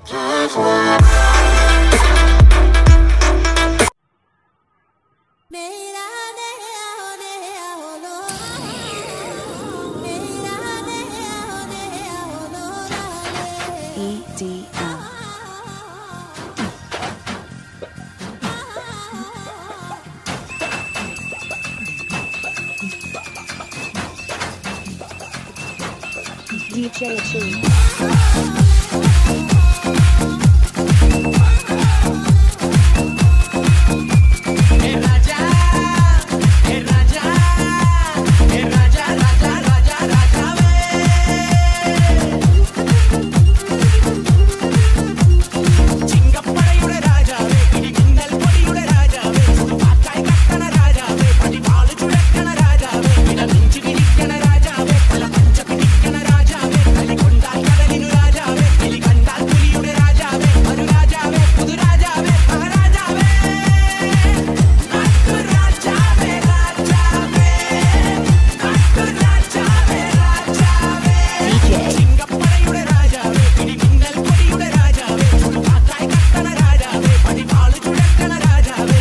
EDM. DJ Achieve. ചിങ്കപ്പടയുടെ രാജാവേ ഇടിമിന്നൽ പൊടിയുടെ രാജാവേ കാറ്റായി കത്തണ രാജാവേ പടിവാള് ചുഴക്കണ രാജാവേ ഇടനെഞ്ചു വിരിക്കണ രാജാവേ പല പഞ്ച പിടിക്കണ രാജാവേ കലി കൊണ്ടാൽ കടലിനു രാജാവേ കിളി കണ്ടാൽ പുലിയുടെ രാജാവേ ഒരു രാജാവേ പുതു രാജാവേ മഹാരാജാവേ നാട്ടുരാജാവേ രാജാവേ നാട്ടുരാജാവേ രാജാവേ ചിങ്കപ്പടയുടെ രാജാവേ ഇടിമിന്നൽ പൊടിയുടെ രാജാവേ കാറ്റായി കത്തണ രാജാവേ പടിവാള് ചുഴക്കണ രാജാവേ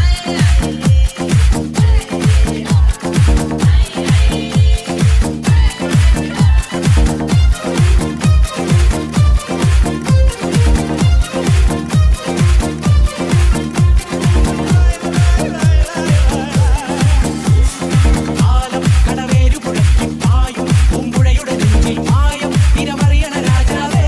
കാലം കടവേരു പുഴക്കി പായും പൂമ്പുഴയുടെ നെഞ്ചിൽ മായം തിരമറിയണ രാജാവേ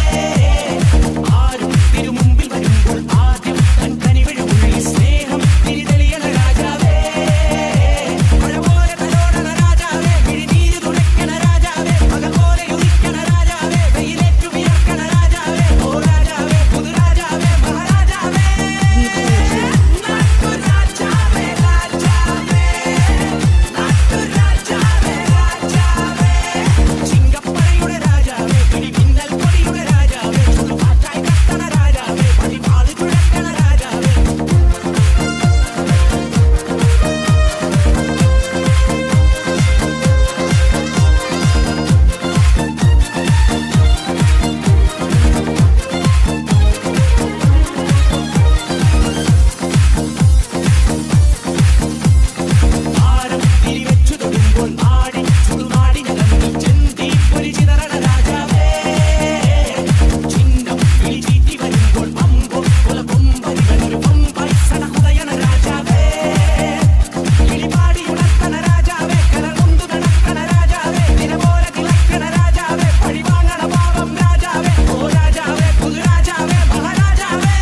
ആരും തിരുമുമ്പിൽ വരുമ്പോൾ ആദ്യം തൻ കനിവിഴുള്ളി സ്നേഹം തിരിതെളിയണ രാജാവേ മഴ പോലെ തലോടണ രാജാവേ മിഴിനീര് തുണയ്ക്കണ രാജാവേ പകൽ പോലെ ഉദിക്കണ രാജാവേ വെയിലേറ്റു വിയർക്കണ രാജാവേ ഓ രാജാവേ പുതു രാജാവേ മഹാരാജാവേ നാട്ടുരാജാവേ രാജാവേ നാട്ടുരാജാവേ രാജാവേ ചിങ്കപ്പടയുടെ രാജാവേ ഇടിമിന്നൽ പൊടിയുടെ രാജാവേ കാറ്റായി കത്തണ രാജാവേ പടിവാള് ചുഴക്കണ രാജാവേ ആരം തിരിവെച്ചു തൊടുമ്പോൾ ആടി ചുടുനാടിനകന്നിൽ ചെന്തി പൊരിചിതറണ രാജാവേ ചിഹ്നം വിളിചീറ്റി വരുമ്പോൾ അമ്പോ കുല കൊമ്പരികളൊരു കൊമ്പായി സടകുതയണ രാജാവേ കിളിപാടി ഉണർത്തണ രാജാവേ കരകൊണ്ടു നടക്കണ രാജാവേ നിലപോലെ തിളക്കണ രാജാവേ പഴിവാങ്ങണ പാവം രാജാവേ ഓ രാജാവേ പുതു രാജാവേ മഹാരാജാവേ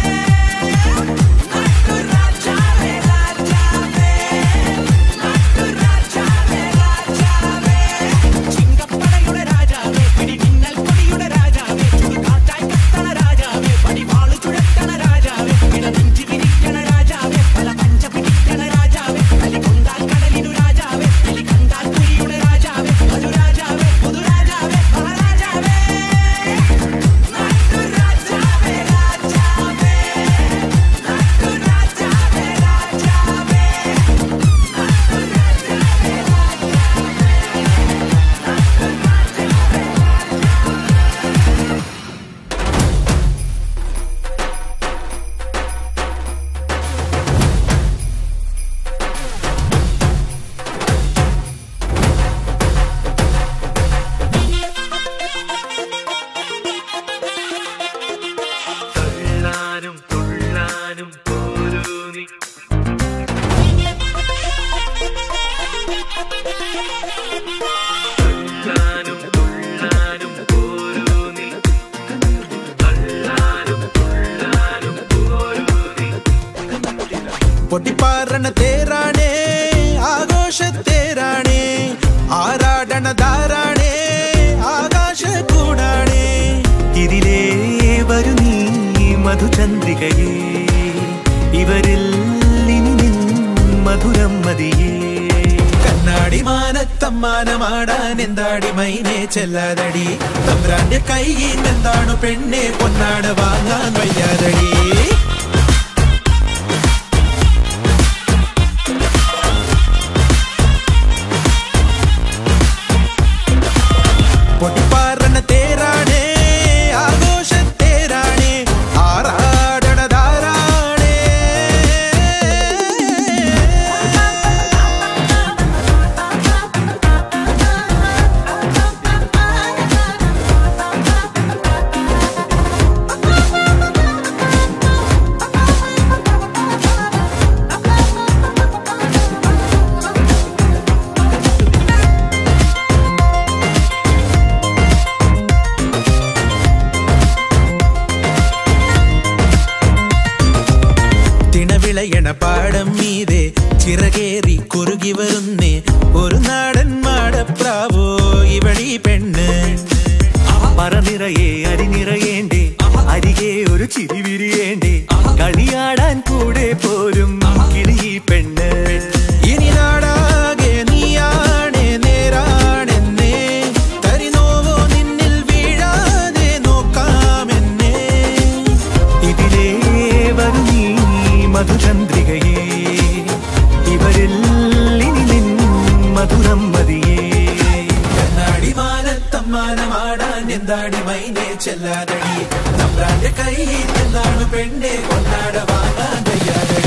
നാട്ടുരാജാവേ രാജാവേ നാട്ടുരാജാവേ രാജാവേ ചിങ്കപ്പടയുടെ രാജാവേ പിടിമിന്നൽ പൊടിയുടെ രാജാവേ ചുടുകാറ്റായി കത്തണ രാജാവേ പടിവാള് ചുഴക്കണ രാജാവേ ഇടനെഞ്ചി വിരിക്കണ രാജാവേ പല പഞ്ച പിടിക്കണ രാജാവേ കലി കൊണ്ടാൽ കടലിനു രാജാവേ കിളി കണ്ടാൽ പുലിയുടെ രാജാവേ ഒരു രാജാവേ പുതു രാജാവേ മഹാരാജാവേ നാട്ടുരാജാവേ രാജാവേ നാട്ടുരാജാവേ രാജാവേ തുള്ളാനും തുള്ളാനും പോരൂ നീ തുള്ളാനും തുള്ളാനും പോരൂ നീ തുള്ളാനും തുള്ളാനും പോരൂ നീ പൊട്ടിപ്പാറണ തേരാണേ ആഘോഷത്തേരാണേ ആരാടണ ധാരാണേ ആകാശ കൂടാണേ ഇതിലേ വരു നീ മധുചന്ദ്രികയേ ഇവരിൽ ഇനി നിൻ മധുരം മതിയേ കണ്ണാടി മാനത്തമ്മാനമാടാൻ എന്താടി മൈനെ ചെല്ലാതടി തമ്പ്രാന്റെ കൈയിൽ എന്താണു പെണ്ണെ പൊന്നാട വാങ്ങാൻ വയ്യാതടി പൊട്ടിപ്പാറണ തേരാണേ ആഘോഷത്തേരാണേ നിറയെ അരി നിറയേണ്ടേ അരികെ ഒരു ചിരി വിരിയേണ്ടേ കളിയാടാൻ കൂടെ പോരും കിളി പെണ്ണ് ഇനി നാടാകെ നീയാണേ നേരാണെന്നേ തരിനോവോ നിന്നിൽ വീഴാതെ നോക്കാമെന്നേ ഇതിലേ വരും നീ മധുചന്ദ്രികയേ ഇവരിൽ ഇനി നിൻ മധുരം മതിയേ കണ്ണാടി മാനത്തമ്മാനമാടാൻ എന്താടി മൈനെ ചെല്ലാതടി തമ്പ്രാന്റെ കയ്യിൽ എന്താണ് പെണ്ണെ കൊണ്ടാട വാങ്ങാൻ കയ്യാതടി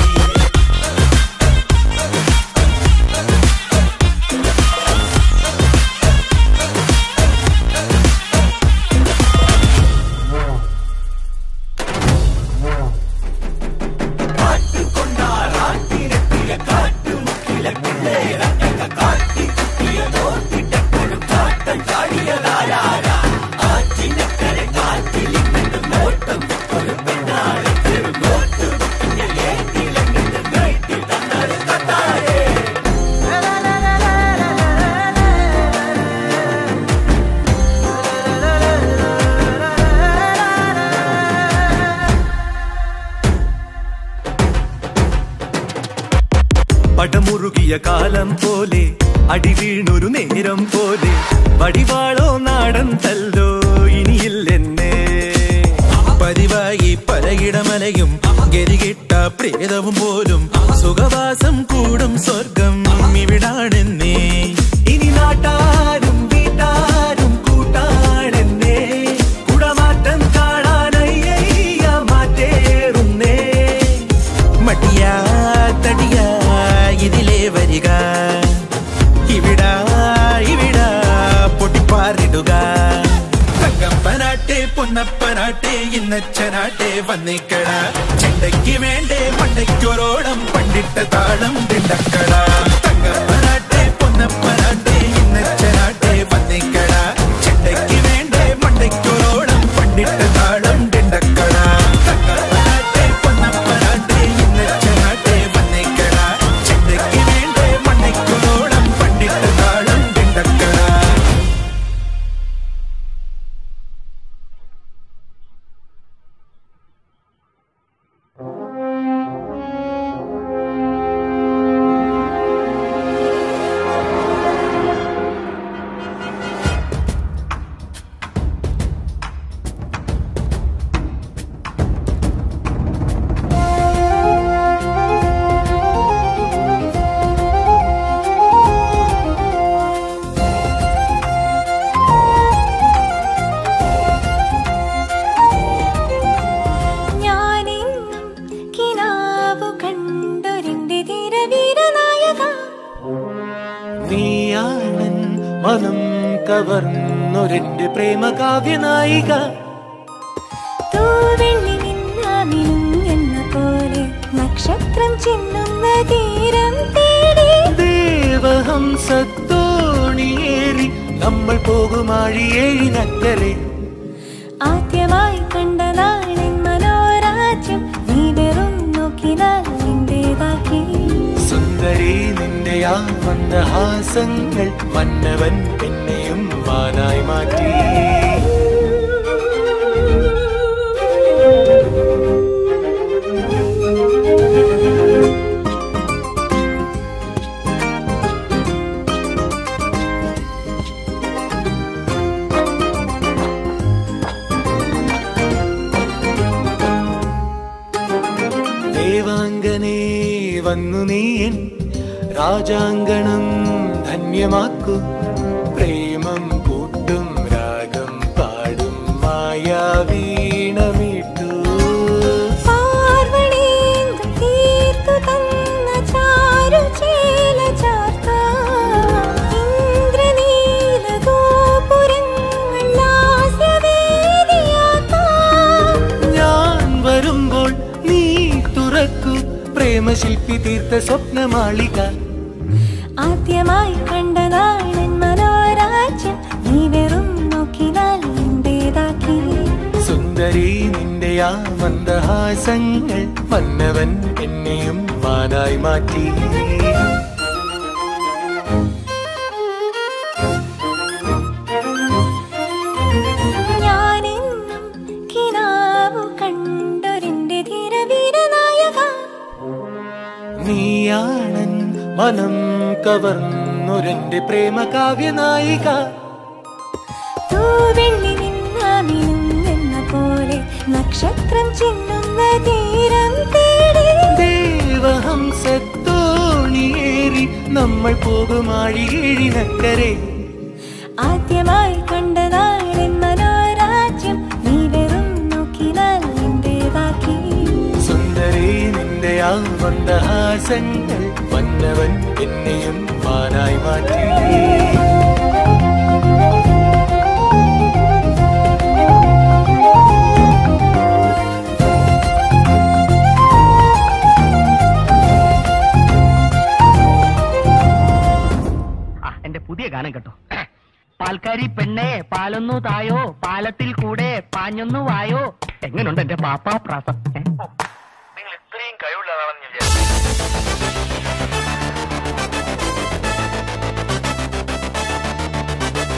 പടമുറുകിയ കാലം പോലെ അടി വീണൊരു നേരം പോലെ വടിവാളോ നാടൻ തല്ലോ ഇനിയില്ലെന്നെ പതിവായി പലയിടമലയും ഗരികിട്ട പ്രേതവും പോലും സുഖവാസം കൂടും സ്വർഗം ഇവിടാണെന്നേ ഇനി നാട്ടാരും വീട്ടാരും കൂട്ടാണെന്നേ കുടമാറ്റം കാണാനയ്യ മാറ്റേറുന്നേ മടിയാ തടിയാ ഇതിലേ വരിക ഇവിടാ ഇവിടാ പൊട്ടിപ്പാറിടുക തങ്കപ്പനാട്ടെ പൊന്നപ്പനാട്ടെ ഇന്നച്ചനാട്ടെ വന്നിക്കട ചെണ്ടയ്ക്ക് വേണ്ടേ പണ്ടയ്ക്കൊരോളം പണ്ടിട്ട താളം തിണ്ടക്കട തങ്കപ്പനാട്ടെ പൊന്നപ്പനാട്ടെ ഇന്നച്ചനാട്ടെ വന്നിക്കട ചെണ്ടയ്ക്ക് വേണ്ടേ പണ്ടയ്ക്കൊരോളം പണ്ടിട്ട താളം തിണ്ടക്കട തങ്കപ്പനാട്ടെ പൊന്നപ്പനാട്ടെ ഇന്നച്ചനാട്ടെ വന്നിക്കട ചെണ്ടയ്ക്ക് വേണ്ടേ പണ്ടയ്ക്കൊരോളം പണ്ടിട്ട താളം തിണ്ടക്കട ഞാനെന്നും കിനാവു കണ്ടൊരെന്റെ ധീരവീരനായക നീയാണൻ മനം കവർന്നൊരെന്റെ പ്രേമകാവ്യ നായിക തൂവെള്ളി നിന്നാമിനും എന്ന പോലെ നക്ഷത്രം ചിന്നുന്ന തീരം തേടി ദേവഹംസത്തോണിയേറി നമ്മൾ പോകുമാഴിയേഴിനക്കരെ ആദ്യമായി കണ്ട നാളിൻ മനോരാജ്യം നീ വെറും നോക്കിനാൽ നിന്റേതാക്കി സുന്ദരി നിന്റെ ആ മന്ദഹാസങ്ങൾ മന്നവൻ പിന്നെയും മാനായി മാറ്റി ദേവാംഗനേ വന്നു നീയൻ രാജാങ്കണം ധന്യമാക്കൂ പ്രേമം കൂട്ടും രാഗം പാടും മായാവീണമീട്ടു പാർവണേന്ദു തീർത്തു തന്ന ചാരുചേല ചാർത്താം. ഇന്ദ്രനീല ഗോപുരങ്ങൾ ലാസ്യവേദിയാക്കാം. ഞാൻ വരുമ്പോൾ നീ തുറക്കൂ പ്രേമശില്പി തീർത്ത സ്വപ്നമാളിക ആദ്യമായി കണ്ട നാളൻ മനോരാജ്യം നീ വെറും നോക്കിനാൽ എന്റേതാക്കി സുന്ദരി നിന്റെ ആ മന്ദഹാസങ്ങൾ മന്നവൻ എന്നെയും മാനായി മാറ്റി ഞാനേ മനം കവർന്നൊരെന്റെ പ്രേമ കാവ്യ നായിക തൂവെള്ളി നിന്നാമിനും എന്ന പോലെ നക്ഷത്രം ചിന്നുന്ന തീരം തേടി ദേവഹംസത്തോണിയേറി നമ്മൾ പോകുമാഴികീഴിനക്കരെ ആദ്യമായി കണ്ട നാളിൻ മനോരാജ്യം നീ വെറും നോക്കിനാൽ എന്റേതാക്കി സുന്ദരി നിന്റെ ആ മന്ദഹാസങ്ങൾ വന്നവൻ എന്നെയും മാനായി മാറ്റി ആ, എന്റെ പുതിയ ഗാനം കേട്ടോ പാൽക്കാരി പെണ്ണെ പാലൊന്നു തായോ പാലത്തിൽ കൂടെ പാഞ്ഞൊന്നു വായോ എങ്ങനുണ്ട് എന്റെ പാപ്പാ പ്രാസം ഏ? നിങ്ങൾ ഇത്രയും കഴിവുള്ളതാണെന്ന് ഞാൻ വിചാരിച്ചു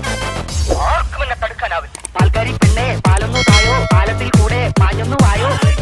ആർക്കും എന്നെ തടുക്കാനാവില്ല പാൽക്കാരി പെണ്ണെ പാലൊന്നു തായോ പാലത്തിൽ കൂടെ പാഞ്ഞൊന്നു വായോ